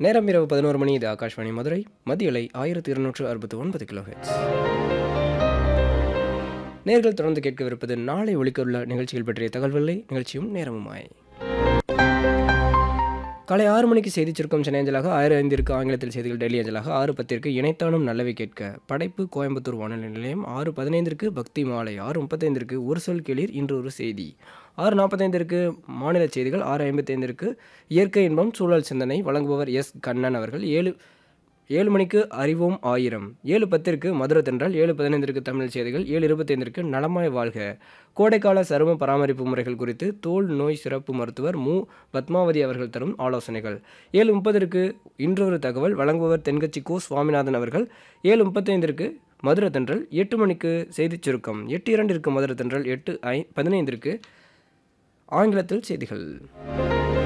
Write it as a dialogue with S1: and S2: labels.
S1: நேரம் இரவு பதினோரு மணி இது ஆகாஷ்வாணி மதுரை மதியலை ஆயிரத்தி இருநூற்று அறுபத்தி ஒன்பது கிலோஹெட்ஸ் நேர்கள் தொடர்ந்து கேட்கவிருப்பது நாளை ஒழிக்கவுள்ள நிகழ்ச்சிகள் பற்றிய தகவல்களை நிகழ்ச்சியும் நேரமுமாய் காலை ஆறு மணிக்கு செய்தி சுருக்கம் சென்னை அஞ்சலாக ஆயிரம் ஐந்திற்கு ஆங்கிலத்தில் செய்திகள் டெல்லி அஞ்சலாக ஆறு பத்திற்கு இணைத்தானும் நல்லவை கேட்க படைப்பு கோயம்புத்தூர் வானொலி நிலையம் ஆறு பதினைந்திற்கு பக்தி மாலை ஆறு முப்பத்தைந்திற்கு ஒரு சொல் கேளீர் இன்று ஒரு செய்தி ஆறு நாற்பத்தைந்திற்கு மாநில செய்திகள் ஆறு ஐம்பத்தைந்திற்கு இயற்கை இன்பம் சூழல் சிந்தனை வழங்குபவர் எஸ் கண்ணன் அவர்கள் ஏழு ஏழு மணிக்கு அறிவோம் ஆயிரம் ஏழு பத்திற்கு மதுரை தென்றல் ஏழு பதினைந்திற்கு தமிழ் செய்திகள் ஏழு இருபத்தைந்திற்கு நலமாய் வாழ்க கோடைக்கால சரும பராமரிப்பு முறைகள் குறித்து தோல் நோய் சிறப்பு மருத்துவர் மு பத்மாவதி அவர்கள் தரும் ஆலோசனைகள் ஏழு முப்பதற்கு இன்றொரு தகவல் வழங்குபவர் தென்கட்சி கோ சுவாமிநாதன் அவர்கள் ஏழு முப்பத்தைந்திற்கு மதுரை தென்றல் எட்டு மணிக்கு செய்திச் சுருக்கம் எட்டு இரண்டிற்கு மதுரை தென்றல் எட்டு ஐ பதினைந்திற்கு ஆங்கிலத்தில் செய்திகள்